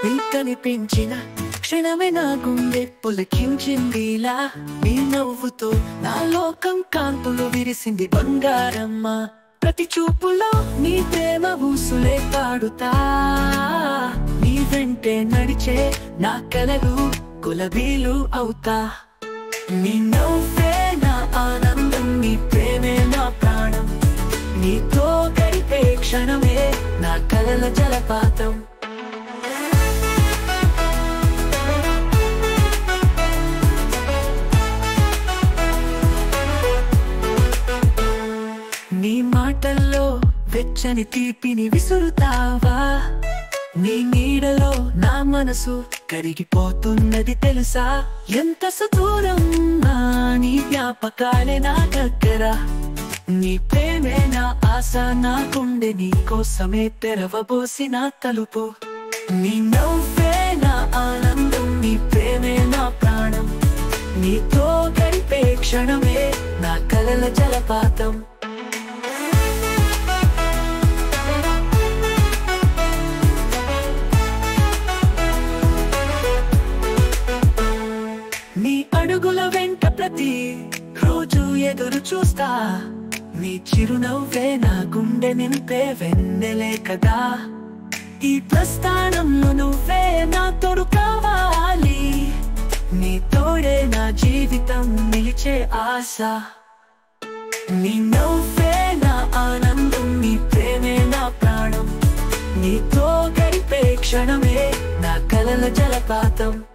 నీ కనిపించిన క్షణమే నా గుండె పులకించిందిలా నీ నవ్వుతో నా లోకం కాంతులు విరిసింది బంగారమ్మ ప్రతి చూపులో నీ ప్రేమ ఊసులే పాడుతా నీ వెంటే నడిచే నా కలలు గులబీలు అవుతా నీ నవ్వే నా ఆనందం నీ ప్రేమే నా ప్రాణం నీతో గడిపే క్షణమే నా కలల జలపాతం నీ మాటల్లో వెచ్చని తీపిని విసురుతావా నీ నీడలో నా మనసు కరిగిపోతున్నది తెలుసా ఎంత సుదూరం నా నీ జ్ఞాపకాలే నా దగ్గర నీ ప్రేమే నా ఆశ నా గుండె నీ కోసమే తెరవబోసిన తలుపు నీ నవ్వే నా ఆనందం నీ ప్రేమే నా ప్రాణం నీతో గడిపే క్షణమే నా కలల జలపాతం నీ అడుగుల వెంట ప్రతి రోజు ఎదురు చూస్తా నీ చిరునవ్వే నా గుండె నింపే వెన్నెలే కదా ఈ ప్రస్థానంలో నువ్వే నా తోడు కావాలి నీ తోడే నా జీవితం నిలిచే ఆశ నీ నవ్వే నా ఆనందం నీ ప్రేమే నా ప్రాణం నీతో గడిపే క్షణమే నా కలల జలపాతం